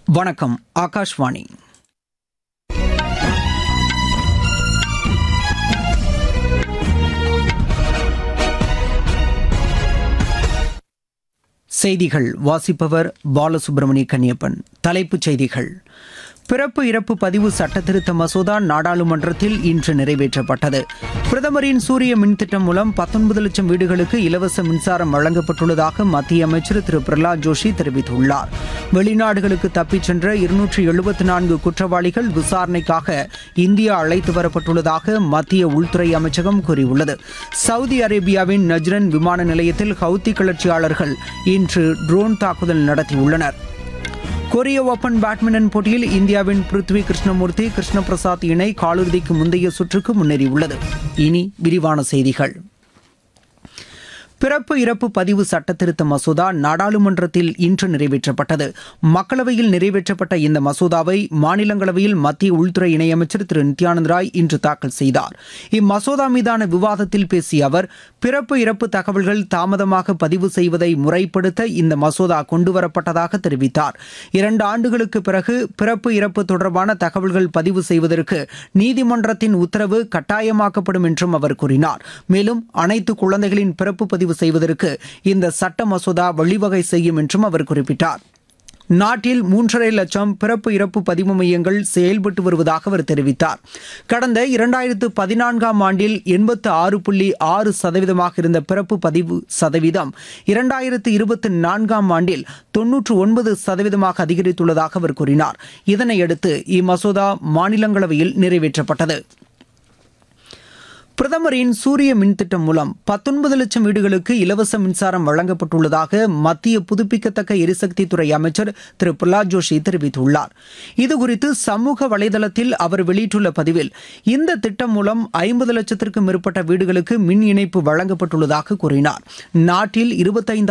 வணக்கம் ஆகாஷ்வாணி செய்திகள் வாசிப்பவர் பாலசுப்ரமணிய கன்னியப்பன் தலைப்புச் செய்திகள் பிறப்பு இறப்பு பதிவு சட்டத்திருத்த மசோதா நாடாளுமன்றத்தில் இன்று நிறைவேற்றப்பட்டது பிரதமரின் சூரிய மின் திட்டம் மூலம் பத்தொன்பது லட்சம் வீடுகளுக்கு இலவச மின்சாரம் வழங்கப்பட்டுள்ளதாக மத்திய அமைச்சர் திரு பிரகலாத் ஜோஷி தெரிவித்துள்ளார் வெளிநாடுகளுக்கு தப்பிச் சென்ற இருநூற்றி எழுபத்தி நான்கு குற்றவாளிகள் விசாரணைக்காக இந்தியா அழைத்து வரப்பட்டுள்ளதாக மத்திய உள்துறை அமைச்சகம் கூறியுள்ளது சவுதி அரேபியாவின் நஜ்ரன் விமான நிலையத்தில் ஹவுத்தி கிளர்ச்சியாளர்கள் இன்று ட்ரோன் தாக்குதல் நடத்தியுள்ளனர் கொரிய ஓபன் பேட்மிண்டன் போட்டியில் இந்தியாவின் பிருத்வி கிருஷ்ணமூர்த்தி கிருஷ்ண பிரசாத் இணை காலிறுதிக்கு முந்தைய சுற்றுக்கு முன்னேறியுள்ளது இனி விரிவான செய்திகள் பிறப்பு இறப்பு பதிவு சட்டத்திருத்த மசோதா நாடாளுமன்றத்தில் இன்று நிறைவேற்றப்பட்டது மக்களவையில் நிறைவேற்றப்பட்ட இந்த மசோதாவை மாநிலங்களவையில் மத்திய உள்துறை இணையமைச்சர் திரு நித்யானந்த் ராய் இன்று தாக்கல் செய்தார் இம்மசோதா மீதான விவாதத்தில் பேசிய அவர் பிறப்பு இறப்பு தகவல்கள் தாமதமாக பதிவு செய்வதை முறைப்படுத்த இந்த மசோதா கொண்டுவரப்பட்டதாக தெரிவித்தார் இரண்டு ஆண்டுகளுக்கு பிறகு பிறப்பு இறப்பு தொடர்பான தகவல்கள் பதிவு செய்வதற்கு நீதிமன்றத்தின் உத்தரவு கட்டாயமாக்கப்படும் என்றும் அவர் கூறினார் மேலும் அனைத்து குழந்தைகளின் பிறப்பு பதிவு செய்வதற்கு இந்த சட்ட மசோதா வழிவகை செய்யும் என்றும் அவர் குறிப்பிட்டார் நாட்டில் மூன்றரை லட்சம் பிறப்பு இறப்பு பதிவு மையங்கள் செயல்பட்டு வருவதாக அவர் தெரிவித்தார் கடந்த இரண்டாயிரத்து பதினான்காம் ஆண்டில் எண்பத்து ஆறு புள்ளி ஆறு சதவீதமாக இருந்த பிறப்பு பதிவு சதவீதம் இரண்டாயிரத்து இருபத்தி நான்காம் ஆண்டில் தொன்னூற்று ஒன்பது சதவீதமாக அதிகரித்துள்ளதாக அவர் கூறினார் இதனையடுத்து இம்மசோதா மாநிலங்களவையில் நிறைவேற்றப்பட்டது பிரதமரின் சூரிய மின் திட்டம் மூலம் பத்தொன்பது லட்சம் வீடுகளுக்கு இலவச மின்சாரம் வழங்கப்பட்டுள்ளதாக மத்திய புதுப்பிக்கத்தக்க எரிசக்தித்துறை அமைச்சர் திரு பிரலாத் ஜோஷி தெரிவித்துள்ளார் இதுகுறித்து சமூக வலைதளத்தில் அவர் வெளியிட்டுள்ள பதிவில் இந்த திட்டம் மூலம் ஐம்பது லட்சத்திற்கும் மேற்பட்ட வீடுகளுக்கு மின் இணைப்பு வழங்கப்பட்டுள்ளதாக கூறினார் நாட்டில் இருபத்தைந்து